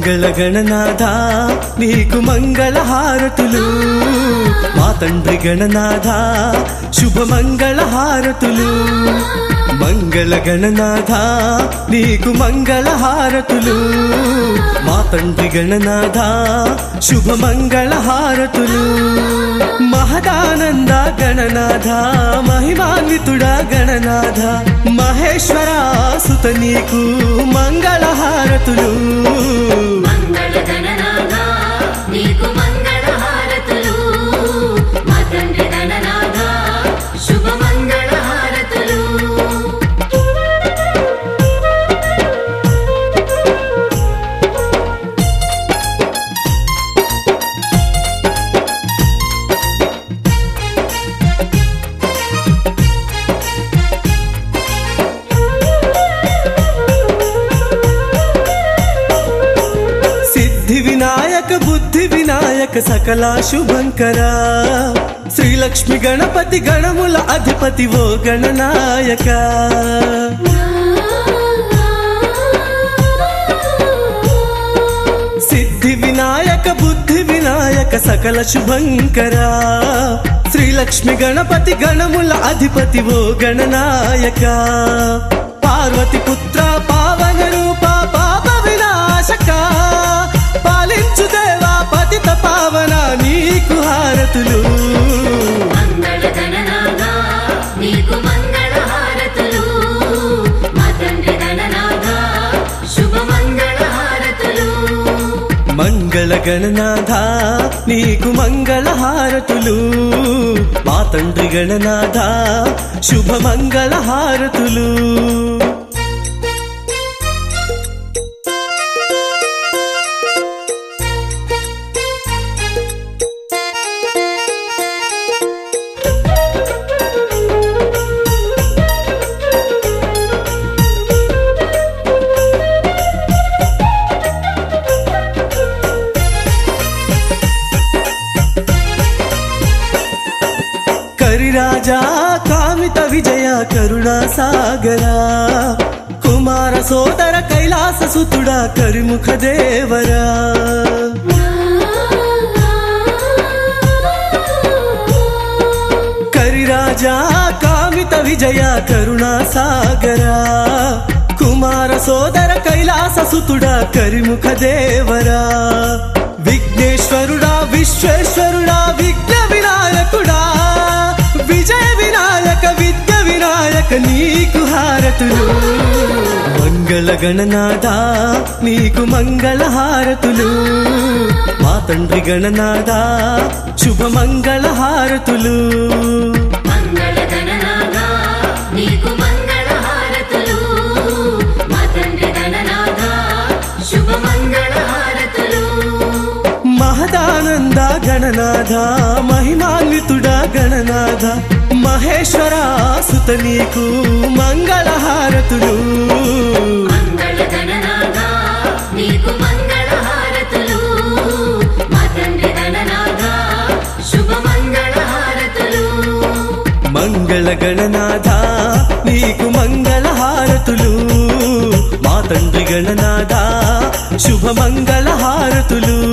మంగళ గణనాథ నీకు మంగళ హారతులు మా తండ్రి గణనాథ శుభ మంగళ హారతులు మంగళ గణనాథ నీకు మంగళ హారతులు మా తండ్రి గణనాథ శుభ మంగళ హారతులు మహదానంద గణనాథ మహిమాన్వితుడా గణనాథ మహేశ్వర సుత నీకు మంగళ హారతులు మంగళ గణనాథ నీకు మంగళ హారతులు మా తండ్రి గణనాథ శుభ మంగళ హారతులు సిద్ధి వినాయక బుద్ధి వినాయక సకల శుభంకర శ్రీలక్ష్మి గణపతి గణముల అధిపతి ఓ గణనాయక సిద్ధి వినాయక బుద్ధి వినాయక సకల శుభంకర శ్రీలక్ష్మి గణపతి గణముల అధిపతి ఓ గణనాయక పార్వతి పుత్ర పావన రూప పాప వినాశక పాలించు దేవా పతిత పావన నీకు హారతులు మంగళ గణనాథ నీకు మంగళ హారతులు మా తండ్రి గణనాథ శుభ మంగళ హారతులు మంగళ గణనాథ నీకు మంగళ హారతులు మా తండ్రి గణనాథ శుభ మంగళ హారతులు కరిరాజా కామిత విజయ కరుణా సాగరా కుమార సోదర కైలాస సుతుడా కరిముఖ దేవరా కరిరాజా కామిత విజయ కరుణా సాగరా కుమార సోదర కైలాస సుతుడా కరిముఖ దేవరా విఘ్నేశ్వరుడా విశ్వేశ్వరుడా విఘ్న వినాయకుడా విజయ వినాయక విద్య వినాయక నీకు హారతులు మంగళ గణనాథ నీకు మంగళ హారతులు మా తండ్రి గణనాథ శుభ మంగళ హారతులు మంగళ గణనాథ నీకు మంగళ హారతులు మా తండ్రి గణనాథ శుభ మంగళ హారతులు మహదానంద గణనాథ మహిమాన్వితుడా గణనాథ మహేశ్వర సుత నీకు మంగళ హారతులు మంగళ గణనాథ నీకు మంగళ హారతులు మా తండ్రి గణనాథ శుభ మంగళ హారతులు మంగళ గణనాథ నీకు మంగళ హారతులు మా తండ్రి గణనాథ శుభ మంగళ హారతులు